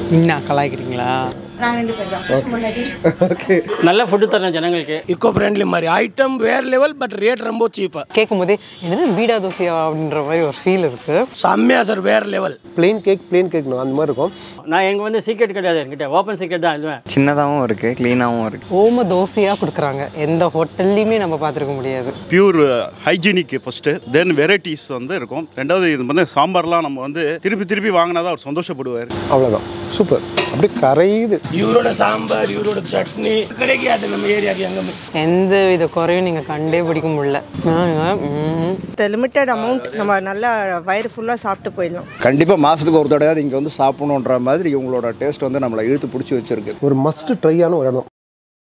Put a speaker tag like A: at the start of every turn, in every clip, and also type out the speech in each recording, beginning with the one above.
A: என்ன கலாய்க்கிறீங்களா
B: நாங்கள் ரெண்டு பேர் தான் முன்னாடி
C: ஓகே
D: நல்ல ஃபுட்டு தரணும் ஜனங்களுக்கு
E: இக்கோ ஃப்ரெண்ட்லி மாதிரி ஐட்டம் வேற லெவல் பட் ரேட் ரொம்ப சீப்பாக
A: கேட்கும்போதே என்னது பீடா தோசையா அப்படின்ற மாதிரி ஒரு ஃபீல் இருக்கு
E: செம்மையா சார் வேற level
C: plain cake plain cake அந்த மாதிரி இருக்கும்
D: நான் எங்க வந்து சீக்ரெட் கிடையாது என்கிட்ட ஓப்பன் சீக்ரெட் தான் எழுதுவேன்
F: சின்னதாகவும் இருக்குது க்ளீனாகவும் இருக்குது
A: ஓம தோசையா கொடுக்குறாங்க எந்த ஹோட்டல்லையுமே நம்ம பார்த்துருக்க முடியாது
G: pure hygienic first then varieties வந்து இருக்கும் ரெண்டாவது இது வந்து சாம்பார்லாம் நம்ம வந்து திருப்பி திருப்பி வாங்கினா தான் அவர் சந்தோஷப்படுவார்
C: அவ்வளோதான் சூப்பர் அப்படியே கரையுது
E: இவரோட சாம்பார் இவரோட சட்னி கிடைக்காது நம்ம ஏரியாக்கு எங்கேயுமே
A: எந்த வித குறையும் நீங்கள் கண்டே பிடிக்க முடியல ம்.
H: லிமிட்டட் அமௌண்ட் நம்ம நல்லா வயிறு ஃபுல்லாக சாப்பிட்டு போயிடலாம்
I: கண்டிப்பாக மாதத்துக்கு ஒரு தடவையாவது இங்கே வந்து சாப்பிடணுன்ற மாதிரி இவங்களோட டேஸ்ட் வந்து நம்மளை இழுத்து பிடிச்சி வச்சிருக்கு
C: ஒரு மஸ்ட் ட்ரையான ஒரு இடம்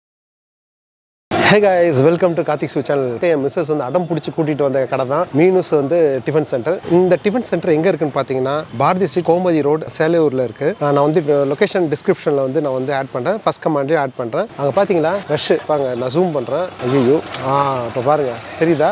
C: hey guys welcome to Karthik sweet channel என் மிஸ்ஸஸ் வந்து அடம் பிடிச்சி கூட்டிகிட்டு வந்த கடை தான் மீனூஸ் வந்து டிஃபன் சென்டர் இந்த டிஃபன் சென்டர் எங்கே இருக்குன்னு பார்த்தீங்கன்னா பாரதி ஸ்ட்ரீட் கோமதி ரோடு சேலையூரில் இருக்குது நான் வந்து லொக்கேஷன் டிஸ்கிரிப்ஷனில் வந்து நான் வந்து ஆட் பண்ணுறேன் ஃபஸ்ட் கமாண்டே ஆட் பண்ணுறேன் அங்கே பார்த்தீங்களா ரஷ் பாருங்க நான் ஜூம் பண்ணுறேன் ஐயோ ஆ இப்போ பாருங்கள் தெரியுதா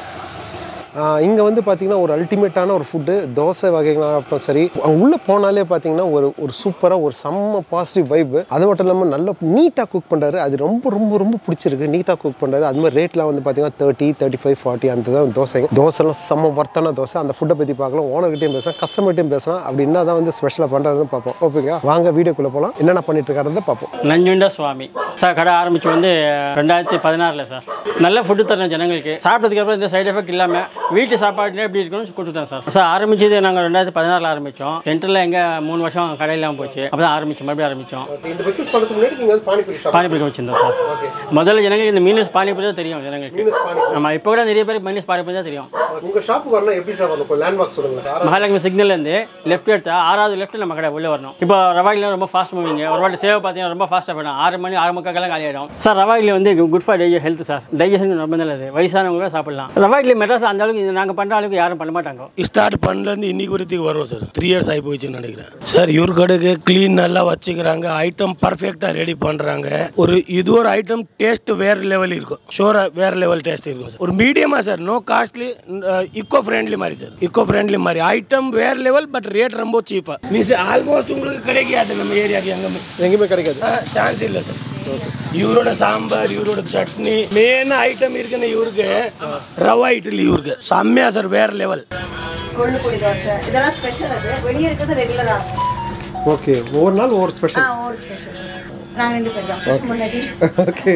C: இங்கே வந்து பார்த்தீங்கன்னா ஒரு அல்டிமேட்டான ஒரு ஃபுட்டு தோசை வகைகளாக இப்போ சரி அங்க உள்ளே போனாலே பார்த்தீங்கன்னா ஒரு ஒரு சூப்பராக ஒரு செம்ம பாசிட்டிவ் வைப் அது மட்டும் இல்லாமல் நல்ல நீட்டாக குக் பண்ணுறாரு அது ரொம்ப ரொம்ப ரொம்ப பிடிச்சிருக்கு நீட்டாக குக் பண்ணுறாரு அது மாதிரி ரேட்லாம் வந்து பார்த்தீங்கன்னா தேர்ட்டி தேர்ட்டி ஃபைவ் ஃபார்ட்டி அந்த தான் தோசைங்க தோசைலாம் செம்ம வர்த்தான தோசை அந்த ஃபுட்டை பற்றி பார்க்கலாம் ஓனர்கிட்டையும் பேசலாம் கஸ்டமர்கிட்டையும் பேசலாம் அப்படி என்ன தான் வந்து ஸ்பெஷலாக பண்ணுறதுன்னு பார்ப்போம் ஓகேங்க வாங்க வீடியோக்குள்ளே போகலாம் என்னென்ன பண்ணிட்டு இருக்காருன்னு பார்ப்போம்
D: நஞ்சுண்ட சுவாமி சார் கடை ஆரம்பிச்சு வந்து ரெண்டாயிரத்தி பதினாறில் சார் நல்ல ஃபுட்டு தரணும் ஜனங்களுக்கு சாப்பிட்டதுக்கு அப்புறம் இந்த சைடு எஃபெக்ட் இல்லாமல் வீட்டு சாப்பாடுலேயே எப்படி இருக்கணும்னு கொடுத்துட்டேன் சார் சார் ஆரம்பிச்சது நாங்கள் ரெண்டாயிரத்தி பதினாறில் ஆரம்பித்தோம் சென்டரில் எங்கே மூணு வருஷம் கடையெல்லாம் போச்சு அப்போ தான் ஆரம்பிச்சோம் மறுபடியும் ஆரம்பித்தோம்
C: இந்த பிஸ்னஸ் பண்ணுறதுக்கு முன்னாடி நீங்கள் வந்து பானிபூரி ஷாப்
D: பானிபூரி வச்சிருந்தோம் சார் முதல்ல ஜனங்களுக்கு இந்த மீனஸ் பானிபூரி தான் தெரியும் ஜனங்களுக்கு
C: மீனஸ் பானிபூரி
D: ஆமாம் இப்போ கூட நிறைய பேர் மீனஸ் பானிபூரி தான் தெரியும்
C: உங்கள் ஷாப்புக்கு வரணும் எப்படி சார் வரணும் இப்போ லேண்ட்மார்க் சொல்லுங்கள்
D: மகாலட்சுமி சிக்னல்லேருந்து லெஃப்ட் எடுத்தா ஆறாவது லெஃப்ட் நம்ம கடை உள்ளே வரணும் இப்போ ரவாயிலாம் ரொம்ப ஃபாஸ்ட் மூவிங் ஒரு வாட்டி சேவை பார்த்தீங்கன்னா ரொம்ப ஃபாஸ்ட்டாக போயிடும் ஆறு மணி ஆறு முக்காக்கெல்லாம் காலி ஆகிடும் சார் ரவா இட்லி வந்து குட் ஃபார் டைஜ ஹெல்த் சார் டைஜஷன் ரொம்ப நல்லது வயசானவங்க கூட சாப்பிடலாம் ரவா இட்லி மெட்ராஸ் அந்த அளவுக்கு நாங்கள் பண்ணுற அளவுக்கு யாரும் பண்ண மாட்டாங்க
E: ஸ்டார்ட் பண்ணலேருந்து இன்னைக்கு வரைக்கும் வரும் சார் த்ரீ இயர்ஸ் ஆகி போயிடுச்சுன்னு நினைக்கிறேன் சார் இவர் கடைக்கு க்ளீன் நல்லா வச்சுக்கிறாங்க ஐட்டம் பர்ஃபெக்டாக ரெடி பண்ணுறாங்க ஒரு இது ஒரு ஐட்டம் டேஸ்ட் வேற லெவல் இருக்கும் ஷோராக வேற லெவல் டேஸ்ட் இருக்கும் சார் ஒரு மீடியமாக sir no costly eco friendly மாதிரி சார் இக்கோ ஃப்ரெண்ட்லி மாதிரி ஐட்டம் வேற லெவல் பட் ரேட் ரொம்ப சீப்பாக மீன்ஸ் ஆல்மோஸ்ட் உங்களுக்கு கிடைக்காது நம்ம ஏரியாக்கு எங்கேயுமே
C: எங்கேயுமே கிடைக்காது
E: சான்ஸ் இல்லை சார் இவரோட சாம்பார் இவரோட சட்னி மெயின் ஐட்டம் இருக்குன்னு இவருக்கு ரவா இட்லி இவருக்கு செம்மையா சார் வேற லெவல்
B: கொள்ளு பொடி தோசை இதெல்லாம் ஸ்பெஷல் அது வெளியே இருக்கிறது ரெகுலரா
C: ஓகே ஒவ்வொரு நாள் ஒவ்வொரு
B: ஆ
C: ஸ்பெஷல்
B: ஒரு ஸ்பெஷல் நாங்கள் ரெண்டு பேர் தான் முன்னாடி
C: ஓகே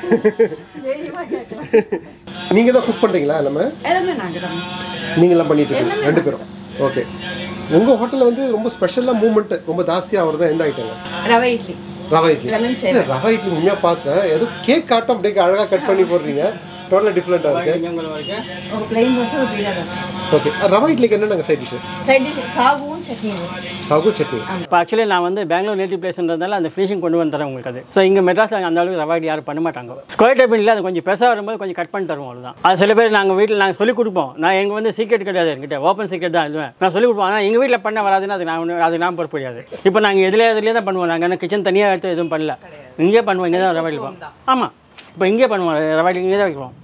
C: நீங்க தான் குக் பண்றீங்களா எல்லாமே
B: எல்லாமே நாங்கள் தான்
C: நீங்க எல்லாம் பண்ணிட்டு இருக்கீங்க ரெண்டு பேரும் ஓகே உங்க ஹோட்டல்ல வந்து ரொம்ப ஸ்பெஷலா மூவ்மெண்ட் ரொம்ப ஜாஸ்தியா வருது எந்த ஐட்டங்க
B: ரவை இட்லி
C: ரவா இட்லி
B: Lemon சேவை.
C: இல்ல, ரவா இட்லி உண்மையா பார்த்தேன் ஏதோ கேக் காட்டம் அப்படியே அழகா கட் பண்ணி போடுறீங்க டோட்டலா டிஃப்ரெண்டா இருக்கு
B: ஒரு பிளெயின் தோசை ஒரு பீடா தோசை
C: ஓகே ரவா இட்லிக்கு என்னென்ன சைட் டிஷ்
B: சைட் டிஷ் சாகுவும் சட்னியும்
C: சகு சட்னி
D: இப்போ ஆக்சுவலி நான் வந்து பெங்களூர் நேட்டிவ் பிளேஸ்ன்றதால அந்த ஃபினிஷிங் கொண்டு வந்து தரேன் உங்களுக்கு அது ஸோ இங்கே மெட்ராஸில் அந்த அளவுக்கு ரவா இட்லி யாரும் பண்ண மாட்டாங்க ஸ்கொயர் டைப் இல்லை அது கொஞ்சம் பெருசாக வரும்போது கொஞ்சம் கட் பண்ணி தருவோம் அவ்வளோதான் அது சில பேர் நாங்கள் வீட்டில் நாங்கள் சொல்லிக் கொடுப்போம் நான் எங்கள் வந்து சீக்ரெட் கிடையாது என்கிட்ட ஓப்பன் சீக்ரெட் தான் எழுதுவேன் நான் சொல்லிக் கொடுப்போம் ஆனால் எங்கள் வீட்டில் பண்ண வராதுன்னு அது நான் ஒண்ணு- அது நான் பொறுப்பு கிடையாது இப்போ நாங்கள் எதுல எதுலேயே தான் பண்ணுவோம் நாங்கள் கிச்சன் தனியாக எடுத்து எதுவும் பண்ணல இங்கே பண்ணுவோம் இங்கே தான் ரவா இட்லி பண்ணுவோம் ஆமாம் இப்போ இங்கே பண்ணுவோம் ரவா இட்லி இங்கே தான் வைக்கிறோம்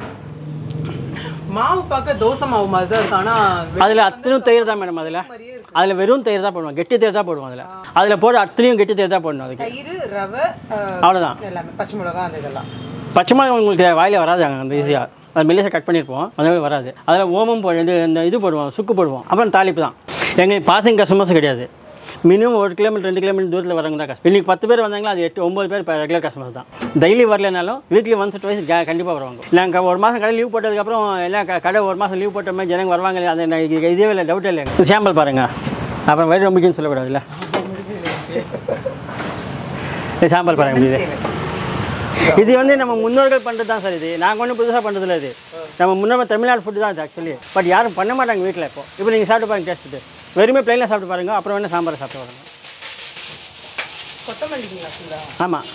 A: மாவு பார்க்க தோசை மாவு மாதிரி தான் இருக்கு ஆனால்
D: அதில் அத்தனையும் தயிர் தான் மேடம் அதில் அதில் வெறும் தயிர் தான் போடுவோம் கெட்டி தயிர் தான் போடுவோம் அதில் அதில் போட அத்தனையும் கெட்டி தயிர் தான் போடணும் அதுக்கு
A: தயிர் ரவை
D: அவ்வளோதான்
A: எல்லாமே பச்சை மிளகா அந்த இதெல்லாம்
D: பச்சை மிளகா உங்களுக்கு வாயில வராது அங்கே அந்த ஈஸியாக அது மெல்லிசா கட் பண்ணியிருப்போம் அதனால வராது அதில் ஓமம் போ இது இந்த இது போடுவோம் சுக்கு போடுவோம் அப்புறம் தாளிப்பு தான் எங்களுக்கு பாசிங் கஸ்டமர்ஸ் கிடையாது மினிமம் ஒரு கிலோமீட்டர் ரெண்டு கிலோமீட்டர் தூரத்தில் வரவங்க தான் கஷ்டம் இன்றைக்கி பத்து பேர் வந்தாங்களா அது எட்டு ஒம்பது பேர் இப்போ ரெகுலர் கஸ்டமர் தான் டெய்லி வரலனாலும் வீக்லி ஒன்ஸ் டுவைஸ் கண்டிப்பாக வருவாங்க நாங்கள் ஒரு மாதம் கடை லீவ் போட்டதுக்கப்புறம் எல்லாம் க- கடை ஒரு மாதம் லீவ் போட்ட மாதிரி ஜனங்க வருவாங்க இல்லையா, அது எனக்கு இது- இதே இல்லை டவுட்டே இல்லைங்க சாம்பிள் பாருங்கள் அப்புறம் வயிறு ரொம்பிச்சுன்னு சொல்லக்கூடாதுல்ல சாம்பிள் பாருங்க இது இது வந்து நம்ம முன்னோர்கள் பண்ணுறது தான் சார் இது நாங்கள் ஒன்றும் புதுசாக பண்ணுறதில்ல இது நம்ம முன்னோர்கள் தமிழ்நாடு ஃபுட்டு தான் இது ஆக்சுவலி பட் யாரும் பண்ண மாட்டாங்க வீட்டில் இப்போ இப்போ நீங்கள் சாப்பிட்டு பாருங்க டேஸ்ட்டு வெறுமே பிளைனாக சாப்பிட்டு பாருங்க அப்புறம் வேணால் சாம்பார் சாப்பிட்டு பாருங்க
A: கொத்தமல்லிங்களா ஃபுல்லாக
D: ஆமாம்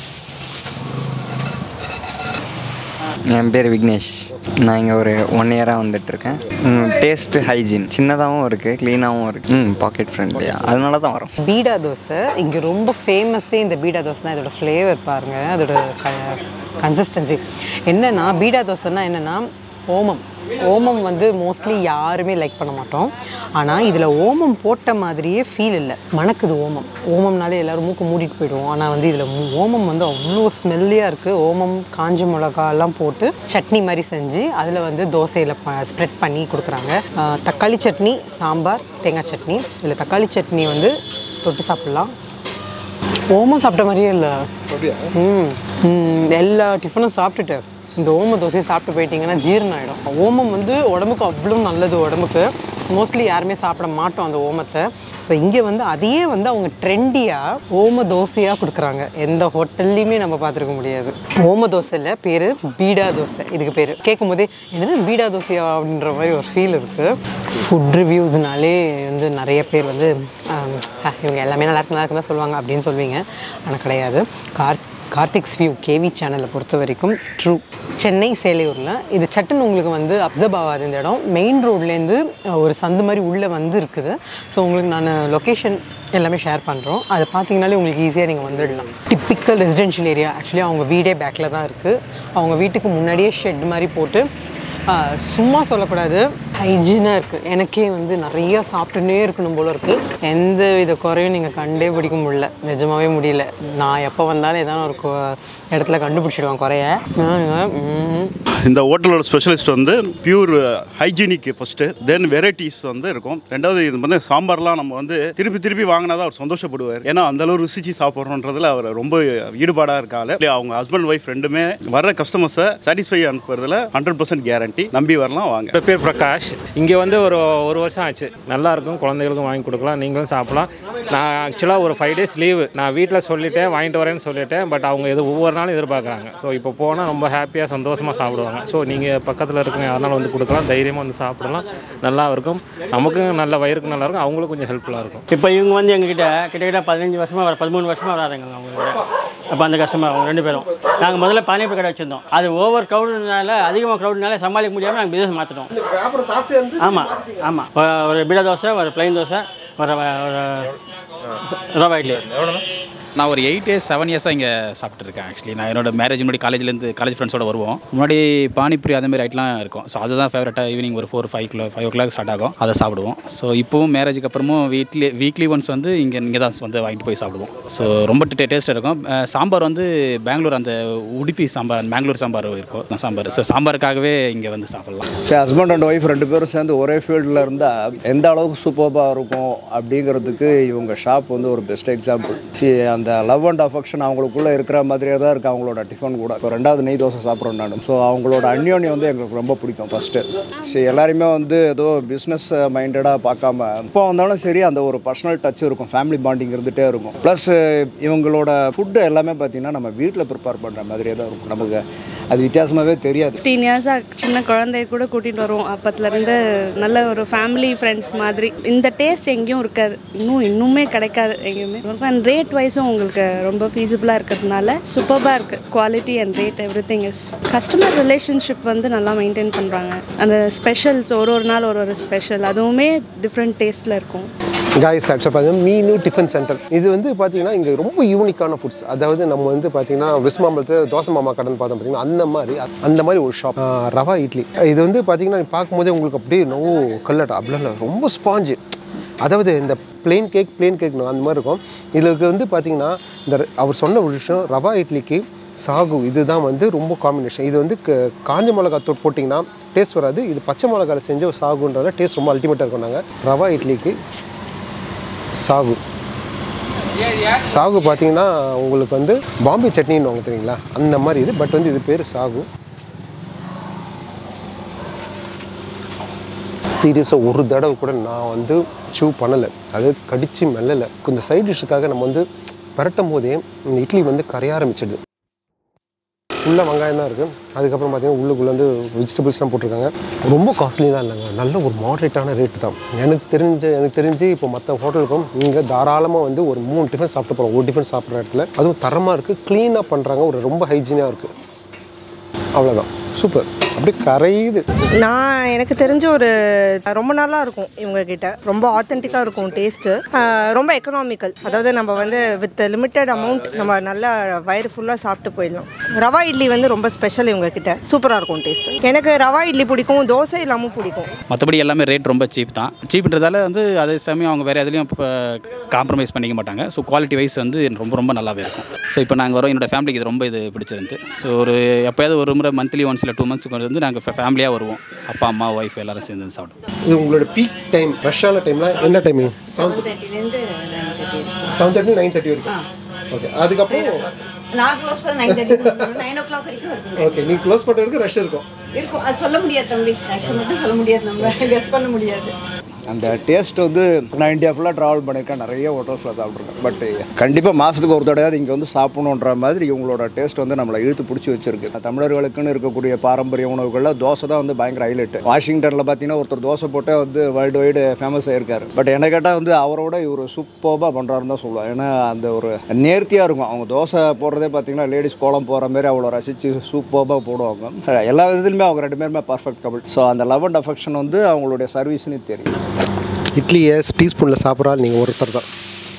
F: என் பேர் விக்னேஷ் நான் இங்கே ஒரு ஒன் இயராக வந்துட்டுருக்கேன் டேஸ்ட்டு ஹைஜீன் சின்னதாகவும் இருக்குது க்ளீனாகவும் இருக்குது ம் பாக்கெட் ஃப்ரெண்ட்லியாக அதனால தான் வரும்
A: பீடா தோசை இங்கே ரொம்ப ஃபேமஸே இந்த பீடா தோசை தான் இதோட ஃப்ளேவர் பாருங்கள் அதோட கன்சிஸ்டன்சி என்னென்னா பீடா தோசைன்னா என்னென்னா ஓமம் ஓமம் வந்து மோஸ்ட்லி யாருமே லைக் பண்ண மாட்டோம் ஆனால் இதில் ஓமம் போட்ட மாதிரியே ஃபீல் இல்லை மணக்குது ஓமம் ஓமம்னாலே எல்லோரும் மூக்கு மூடிட்டு போயிடுவோம் ஆனால் வந்து இதில் ஓமம் வந்து அவ்வளோ ஸ்மெல்லியாக இருக்குது ஓமம் காஞ்ச மிளகா எல்லாம் போட்டு சட்னி மாதிரி செஞ்சு அதில் வந்து தோசையில் ஸ்ப்ரெட் பண்ணி கொடுக்குறாங்க ஆஹ் தக்காளி சட்னி சாம்பார் தேங்காய் சட்னி இதில் தக்காளி சட்னி வந்து தொட்டு சாப்பிட்லாம் ஓமம் சாப்பிட்ட மாதிரியே இல்லை ம் ம், எல்லா டிஃபனும் சாப்பிட்டுட்டு இந்த ஓம தோசையை சாப்பிட்டு போயிட்டீங்கன்னா ஜீரணம் ஆகிடும் ஓமம் வந்து உடம்புக்கு அவ்வளோ நல்லது உடம்புக்கு மோஸ்ட்லி யாருமே சாப்பிட மாட்டோம் அந்த ஓமத்தை ஸோ இங்கே வந்து அதையே வந்து அவங்க ட்ரெண்டியாக ஓம தோசையாக கொடுக்குறாங்க எந்த ஹோட்டல்லையுமே நம்ம பார்த்துருக்க முடியாது ஓம தோசையில் பேர் பீடா தோசை இதுக்கு பேர் கேட்கும் போதே என்னது பீடா தோசையா அப்படின்ற மாதிரி ஒரு ஃபீல் இருக்குது ஃபுட் ரிவ்யூஸ்னாலே வந்து நிறைய பேர் வந்து ஆம், "ஆ, இவங்க எல்லாமே நல்லா இருக்கு நல்லா இருக்குன்னு தான் சொல்லுவாங்க அப்படின்னு சொல்லுவீங்க ஆனால் கிடையாது கார்த் கார்த்திக்ஸ் வியூ கேவி சேனலை பொறுத்த வரைக்கும் ட்ரூ சென்னை சேலையூரில் இது சட்டுன்னு உங்களுக்கு வந்து அப்சர்வ் ஆகாது இந்த இடம் மெயின் ரோட்லேருந்து ஒரு சந்து மாதிரி உள்ளே வந்து இருக்குது ஸோ உங்களுக்கு நான் லொக்கேஷன் எல்லாமே ஷேர் பண்ணுறோம் அதை பார்த்தீங்கனாலே உங்களுக்கு ஈஸியாக நீங்கள் வந்துடலாம் டிப்பிக்கல் ரெசிடென்ஷியல் ஏரியா ஆக்சுவலி அவங்க வீடே பேக்கில் தான் இருக்குது அவங்க வீட்டுக்கு முன்னாடியே ஷெட் மாதிரி போட்டு ஆஹ், சும்மா சொல்லக்கூடாது ஹைஜீனாக இருக்குது எனக்கே வந்து நிறையா சாப்பிட்டுனே இருக்கணும் போல இருக்குது எந்த வித குறையும் நீங்கள் கண்டே பிடிக்க முடியல நிஜமாவே முடியல நான் எப்போ வந்தாலும் ஏதாவது ஒரு கொ- இடத்துல கண்டுபிடிச்சிடுவேன் குறைய நான், ம்,
G: இந்த ஹோட்டலோட ஸ்பெஷலிஸ்ட் வந்து pure hygienic first then varieties வந்து இருக்கும் ரெண்டாவது இது வந்து சாம்பார்லாம் நம்ம வந்து திருப்பி திருப்பி வாங்கினா தான் அவர் சந்தோஷப்படுவார் ஏன்னா அந்த அளவு ருசிச்சு சாப்பிட்றோன்றதுல அவர் ரொம்ப ஈடுபாடாக இருக்கால அவங்க ஹஸ்பண்ட் ஒய்ஃப் ரெண்டுமே வர்ற கஸ்டமர்ஸை சாட்டிஸ்ஃபை அனுப்புறதுல ஹண்ட்ரட் பர்சன்ட் கேரண்டி நம்பி வரலாம் வாங்க
J: என் பேர் பிரகாஷ் இங்கே வந்து ஒரு ஒரு வருஷம் ஆச்சு நல்லா இருக்கும் குழந்தைகளுக்கும் வாங்கி கொடுக்கலாம் நீங்களும் சாப்பிடலாம் நான் ஆக்சுவலாக ஒரு ஃபைவ் டேஸ் லீவு நான் வீட்டில் சொல்லிட்டேன் வாங்கிட்டு வரேன்னு சொல்லிட்டேன் பட் அவங்க இது ஒவ்வொரு நாளும் எதிர்பார்க்குறாங்க ஸோ இப்போ போனால் ரொம்ப ஹாப்பியாக சந்தோஷமாக சாப்பிடுவாங்க ஸோ நீங்கள் பக்கத்தில் இருக்கவங்க யாருனாலும் வந்து கொடுக்கலாம் தைரியமாக வந்து சாப்பிடலாம் நல்லா இருக்கும் நமக்கும் நல்ல வயிறுக்கு நல்லா இருக்கும் அவங்களுக்கும் கொஞ்சம் ஹெல்ப்ஃபுல்லாக இருக்கும்
D: இப்போ இவங்க வந்து எங்ககிட்ட கிட்டத்தட்ட பதினஞ்சு வருஷமாக வர பதிமூணு வருஷமாக வராதுங்க அவங்க கிட்ட அப்போ அந்த கஸ்டமர் அவங்க ரெண்டு பேரும் நாங்கள் முதல்ல பானிபூரி கடை வச்சுருந்தோம் அது ஓவர் க்ரௌடுனால அதிகமாக க்ரௌடுனால சமாளிக்க முடியாமல் நாங்கள் பிஸ்னஸ் மாற்றிட்டோம் ஆமாம் ஆமாம் ஒரு பீடா தோசை ஒரு ப்ளைன் தோசை ஒரு ஒரு ரவா இட்லி
K: நான் ஒரு எயிட் இயர்ஸ் செவன் இயர்ஸாக இங்கே சாப்பிட்ருக்கேன் ஆக்சுவலி நான் என்னோட மேரேஜ் முன்னாடி காலேஜ்லேருந்து காலேஜ் ஃப்ரெண்ட்ஸோட வருவோம் முன்னாடி பானிபூரி அந்த மாதிரி ஐட்டம்லாம் இருக்கும் ஸோ அதுதான் ஃபேவரட்டாக ஈவினிங் ஒரு four five kilo five o'clock start ஆகும் அதை சாப்பிடுவோம் ஸோ இப்போவும் மேரேஜுக்கு அப்புறமும் வீக்லி வீக்லி ஒன்ஸ் வந்து இங்கே இங்கே தான் வந்து வாங்கிட்டு போய் சாப்பிடுவோம் ஸோ ரொம்ப டேஸ்ட்டாக இருக்கும் அஹ் சாம்பார் வந்து பெங்களூர் அந்த உடுப்பி சாம்பார் பெங்களூர் சாம்பார் இருக்கும் அந்த சாம்பார் ஸோ சாம்பாருக்காகவே இங்கே வந்து சாப்பிட்லாம்
I: சரி ஹஸ்பண்ட் அண்ட் ஒய்ஃப் ரெண்டு பேரும் சேர்ந்து ஒரே ஃபீல்டில் இருந்தால் எந்த அளவுக்கு சூப்பராக இருக்கும் அப்படிங்கிறதுக்கு இவங்க ஷாப் வந்து ஒரு பெஸ்ட் எக்ஸாம்பிள் சி அந்த லவ் அண்ட் அஃபெக்ஷன் அவங்களுக்குள்ளே இருக்கிற மாதிரியே தான் இருக்குது அவங்களோட டிஃபன் கூட இப்போ ரெண்டாவது நெய் தோசை சாப்பிட்றோம் நான் ஸோ அவங்களோட அந்யோன்யம் வந்து எங்களுக்கு ரொம்ப பிடிக்கும் ஃபஸ்ட்டு சரி எல்லாருமே வந்து ஏதோ பிஸ்னஸ் மைண்டடாக பார்க்காம இப்போ வந்தாலும் சரி அந்த ஒரு பர்சனல் டச் இருக்கும் ஃபேமிலி பாண்டிங் இருந்துகிட்டே இருக்கும் ப்ளஸ் இவங்களோட ஃபுட்டு எல்லாமே பார்த்தீங்கன்னா நம்ம வீட்டில் ப்ரிப்பேர் பண்ணுற மாதிரியே தான் இருக்கும் நமக்கு அது வித்தியாசமாகவே தெரியாது
L: ஃபிஃப்டீன் இயர்ஸாக சின்ன குழந்தைய கூட கூட்டிகிட்டு வருவோம் அப்பத்துலேருந்து நல்ல ஒரு ஃபேமிலி ஃப்ரெண்ட்ஸ் மாதிரி இந்த டேஸ்ட் எங்கேயும் இருக்காது இன்னும் இன்னுமே கிடைக்காது எங்கேயுமே அண்ட் ரேட் வைஸும் உங்களுக்கு ரொம்ப ஃபீஸிபிளாக இருக்கிறதுனால சூப்பராக இருக்குது quality and rate everything is customer relationship வந்து நல்லா மெயின்டைன் பண்ணுறாங்க அந்த ஸ்பெஷல்ஸ் ஒரு ஒரு நாள் ஒரு ஒரு ஸ்பெஷல் அதுவுமே டிஃப்ரெண்ட் டேஸ்ட்டில் இருக்கும்
C: காய்ஸ் ஆக்சுவலாக பார்த்தீங்கன்னா மீனு டிஃபன் சென்டர் இது வந்து பார்த்தீங்கன்னா இங்கே ரொம்ப யூனிக்கான ஃபுட்ஸ் அதாவது நம்ம வந்து பார்த்தீங்கன்னா வெஸ்ட் மாம்பலத்தில் தோசை மாமா கடன் பார்த்தோம் பார்த்தீங்கன்னா அந்த மாதிரி அந்த மாதிரி ஒரு ஷாப் ரவா இட்லி இது வந்து பார்த்தீங்கன்னா நீ பார்க்கும்போதே உங்களுக்கு அப்படியே நோ கல்லட்டா அப்படிலாம் இல்லை ரொம்ப ஸ்பாஞ்சு அதாவது இந்த பிளெயின் கேக் பிளெயின் கேக் அந்த மாதிரி இருக்கும் இதுக்கு வந்து பார்த்தீங்கன்னா இந்த அவர் சொன்ன ஒரு விஷயம் ரவா இட்லிக்கு சாகு இதுதான் வந்து ரொம்ப காம்பினேஷன் இது வந்து க- காஞ்ச மிளகா தூள் போட்டிங்கன்னா டேஸ்ட் வராது இது பச்சை மிளகால செஞ்ச ஒரு சாகுன்றத டேஸ்ட் ரொம்ப அல்டிமேட்டாக இருக்கும் நாங்கள் ரவா இட்லிக்கு சாகு சாகு பார்த்தீங்கன்னா உங்களுக்கு வந்து பாம்பே சட்னின்னு வாங்க தெரியுங்களா அந்த மாதிரி இது பட் வந்து இது பேர் சாகு சீரியஸாக ஒரு தடவை கூட நான் வந்து சூ பண்ணலை அது கடித்து மெல்லலை கொஞ்சம் சைட் டிஷ்ஷுக்காக நம்ம வந்து பரட்டும் போதே இந்த இட்லி வந்து கரைய ஆரம்பிச்சிடுது ஃபுல்லாக வெங்காயம் தான் இருக்குது அதுக்கப்புறம் பார்த்தீங்கன்னா உள்ளுக்குள்ளே வந்து வெஜிடபிள்ஸ்லாம் போட்டிருக்காங்க ரொம்ப காஸ்ட்லிலாம் இல்லைங்க நல்ல ஒரு மாடரேட்டான ரேட்டு தான் எனக்கு தெரிஞ்ச எனக்கு தெரிஞ்சு இப்போ மற்ற ஹோட்டலுக்கும் இங்கே தாராளமாக வந்து ஒரு மூணு டிஃபன் சாப்பிட்டு போகிறோம் ஒரு டிஃபன் சாப்பிட்ற இடத்துல அதுவும் தரமாக இருக்குது க்ளீனாக பண்ணுறாங்க ஒரு ரொம்ப ஹைஜீனாக இருக்குது அவ்வளோதான் சூப்பர் அப்படியே கரையுது
H: நான் எனக்கு தெரிஞ்ச ஒரு ரொம்ப நல்லா இருக்கும் இவங்க கிட்ட ரொம்ப ஆத்தென்டிக்காக இருக்கும் டேஸ்ட்டு ரொம்ப எக்கனாமிக்கல் அதாவது நம்ம வந்து வித் லிமிட்டட் அமௌண்ட் நம்ம நல்லா வயிறு ஃபுல்லாக சாப்பிட்டு போயிடலாம் ரவா இட்லி வந்து ரொம்ப ஸ்பெஷல் இவங்க கிட்ட சூப்பராக இருக்கும் டேஸ்ட் எனக்கு ரவா இட்லி பிடிக்கும் தோசை இல்லாமல் பிடிக்கும்
K: மற்றபடி எல்லாமே ரேட் ரொம்ப சீப் தான் சீப்ன்றதால வந்து அதே சமயம் அவங்க வேறு எதுலையும் இப்போ காம்ப்ரமைஸ் பண்ணிக்க மாட்டாங்க ஸோ குவாலிட்டி வைஸ் வந்து ரொம்ப ரொம்ப நல்லாவே இருக்கும் ஸோ இப்போ நாங்கள் வரோம் என்னோட ஃபேமிலிக்கு இது ரொம்ப இது பிடிச்சிருந்து ஸோ ஒரு எப்போயாவது ஒரு முறை மந்த்லி ஒன்ஸ் இல்லை டூ மந்த்ஸ்க்கு வந்து நாங்கள் ஃபேமிலியாக வருவோம் அப்பா அம்மா ஒய்ஃப் எல்லாரும் சேர்ந்து வந்து சாப்பிடுவோம்
C: இது உங்களோட பீக் டைம் ரஷ்ஷான டைம்ல என்ன timing seven seven thirty nine thirty வரைக்கும் ஓகே அதுக்கப்புறம்
B: நான் க்ளோஸ் பண்ண nine thirty nine o'clock வரைக்கும் இருக்கும்
C: ஓகே நீ க்ளோஸ் பண்ணுற வரைக்கும் ரஷ் இருக்கும்
B: இருக்கும் அது சொல்ல முடியாது தம்பி ரஷ்யம் மட்டும் சொல்ல முடியாது நம்ம கெஸ் பண்ண முடியாது
I: அந்த டேஸ்ட் வந்து நான் இந்தியா ஃபுல்லாக ட்ராவல் பண்ணியிருக்கேன் நிறைய ஹோட்டல்ஸில் சாப்பிட்ருக்கேன் பட் கண்டிப்பாக மாதத்துக்கு ஒரு தடையாவது இங்கே வந்து சாப்பிடணுன்ற மாதிரி இவங்களோட டேஸ்ட் வந்து நம்மளை இழுத்து பிடிச்சி வச்சிருக்கு தமிழர்களுக்குன்னு இருக்கக்கூடிய பாரம்பரிய உணவுகளில் தோசை தான் வந்து பயங்கர ஹைலைட் வாஷிங்டனில் பார்த்தீங்கன்னா ஒருத்தர் தோசை போட்டே வந்து வேர்ல்டு வைடு ஃபேமஸ் ஆயிருக்காரு பட் என்ன கேட்டால் வந்து அவரோட இவர் சூப்பராக பண்ணுறாருன்னு தான் சொல்லுவேன் ஏன்னா அந்த ஒரு நேர்த்தியாக இருக்கும் அவங்க தோசை போடுறதே பார்த்தீங்கன்னா லேடிஸ் கோலம் போகிற மாதிரி அவ்வளோ ரசித்து சூப்பராக போடுவாங்க எல்லா விதத்துலையுமே அவங்க ரெண்டு பேருமே பர்ஃபெக்ட் கபிள் ஸோ அந்த லவ் அண்ட் அஃபெக்ஷன் வந்து அவங்களுடைய சர்வீஸ்னு தெரியும்
C: இட்லியை டீஸ்பூனில் சாப்பிட்றாள் நீங்கள் ஒருத்தர் தான்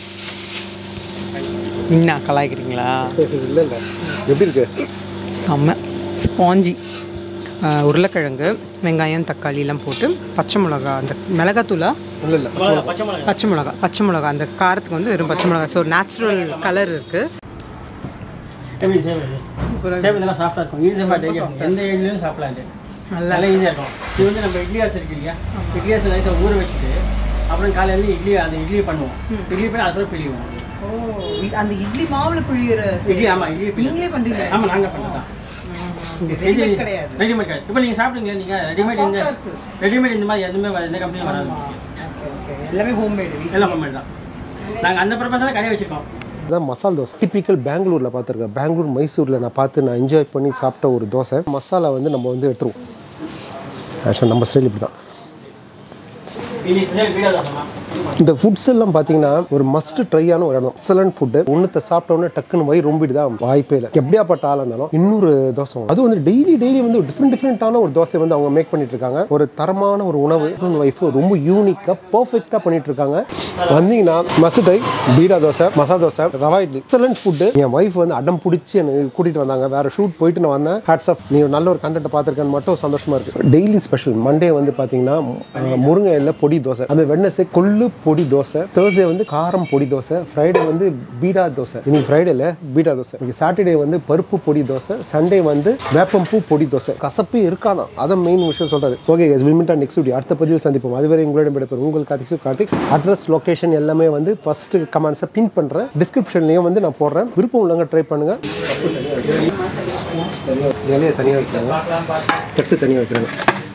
A: என்ன கலாய்க்கிறீங்களா
C: இல்லை இல்லை எப்படி இருக்கு
A: செம்ம ஸ்பாஞ்சி ஆஹ், உருளைக்கிழங்கு வெங்காயம் தக்காளி எல்லாம் போட்டு பச்சை மிளகா அந்த மிளகாத்தூளா
C: இல்லை இல்லை
D: பச்சை மிளகா
A: பச்சை மிளகா பச்சை மிளகா அந்த காரத்துக்கு வந்து வெறும் பச்சை மிளகா ஸோ நேச்சுரல் கலர் இருக்குது
D: எப்படி சேவ் இது சேவ் இதெல்லாம் சாஃப்டாக இருக்கும் ஈஸியாக டேஸ்ட் எந்த ஏஜ்லேயும் சாப்பிடலாம் இது
A: நல்லா
D: நல்லா ஈஸியாக இருக்கும் இது வந்து நம்ம இட்லி அரிசி இருக்கு இல்லையா இட்லி அரிசி ரைஸை ஊற வச்சுட்டு அப்புறம் காலையில இட்லி அந்த இட்லி பண்ணுவோம் இட்லி பண்ணி அதுக்கப்புறம் பிழிவோம்
M: அந்த இட்லி மாவுல புழியிற
D: இட்லி ஆமாம் இட்லி பிழி
M: நீங்களே பண்றீங்க
D: ஆமாம் நாங்கள் பண்ணுறோம்
M: Readymade கிடையாது.
D: ரெடிமேட் கிடையாது இப்போ நீங்கள் சாப்பிடுங்களா நீங்கள் ரெடிமேட் இந்த
M: Soft ஆ இருக்கு.
D: ரெடிமேட் இந்த மாதிரி எதுவுமே வ- எந்த கம்பெனியும் வராது
M: எல்லாமே ஹோம்மேட்
D: எல்லாம் ஹோம்மேட் தான் நாங்கள் அந்த பர்பஸ் தான் கடை வச்சுருக்கோம்
C: அதான் மசால் தோசை டிப்பிக்கல் பெங்களூரில் பார்த்துருக்கேன் பெங்களூர் மைசூரில் நான் பார்த்து நான் என்ஜாய் பண்ணி சாப்பிட்ட ஒரு தோசை மசாலா வந்து நம்ம வந்து எடுத்துருவோம் ஆக்சுவலாக நம்ம ஸ்டைல் இப்படி தான்
D: இன்னைக்கு வீடியோ தான்
C: இந்த ஃபுட்ஸ் எல்லாம் பார்த்தீங்கன்னா ஒரு மஸ்ட் ட்ரையான ஒரு இடம் எக்ஸலன்ட் ஃபுட்டு ஒன்றுத்த சாப்பிட்ட உடனே டக்குன்னு வயிறு ரொம்பிட்டு தான் வாய்ப்பே இல்லை எப்படியாப்பட்ட ஆளாக இருந்தாலும் இன்னொரு தோசை வாங்கும். அது வந்து டெய்லி டெய்லி வந்து டிஃப்ரெண்ட் டிஃப்ரெண்ட்டான ஒரு தோசை வந்து அவங்க மேக் பண்ணிட்டு இருக்காங்க ஒரு தரமான ஒரு உணவு ஒய்ஃப் ரொம்ப யூனிக்காக பர்ஃபெக்டாக பண்ணிட்டு இருக்காங்க வந்தீங்கன்னா மஸ்ட் ட்ரை பீடா தோசை மசாலா தோசை ரவா இட்லி எக்ஸலன்ட் ஃபுட்டு என் ஒய்ஃப் வந்து அடம் பிடிச்சி என்னை கூட்டிட்டு வந்தாங்க வேற ஷூட் போயிட்டு நான் வந்தேன் ஹேட்ஸ் ஆஃப் நீ ஒரு நல்ல ஒரு கண்டென்ட் பார்த்துருக்கேன்னு மட்டும் சந்தோஷமா இருக்கு டெய்லி ஸ்பெஷல் மண்டே வந்து பார்த்தீங்கன்னா அஹ், முருங்கை இலை பொடி தோசை அந்த வெட்னஸ்டே கொள்ளு பொடி தோசை தேர்ஸ்டே வந்து காரம் பொடி தோசை ஃப்ரைடே வந்து பீடா தோசை இன்னைக்கு ஃப்ரைடேல பீடா தோசை இன்னைக்கு சாட்டர்டே வந்து பருப்பு பொடி தோசை சண்டே வந்து வேப்பம்பூ பொடி தோசை கசப்பே இருக்கானா அதான் மெயின் விஷயம் சொல்றாரு ஓகே வில்மிட்டா நெக்ஸ்ட் வீடியோ அடுத்த பதிவில் சந்திப்போம் அதுவரை உங்களிடம் விடைபெறும் உங்கள் கார்த்திக் கார்த்திக் அட்ரஸ் லொகேஷன் எல்லாமே வந்து ஃபர்ஸ்ட் கமெண்ட்ஸை பின் பண்றேன் டிஸ்கிரிப்ஷன்லையும் வந்து நான் போடுறேன் விருப்பம் உள்ளவங்க ட்ரை பண்ணுங்க இலையை தனியாக வைக்கிறாங்க தட்டு தனியாக வைக்கிறாங்க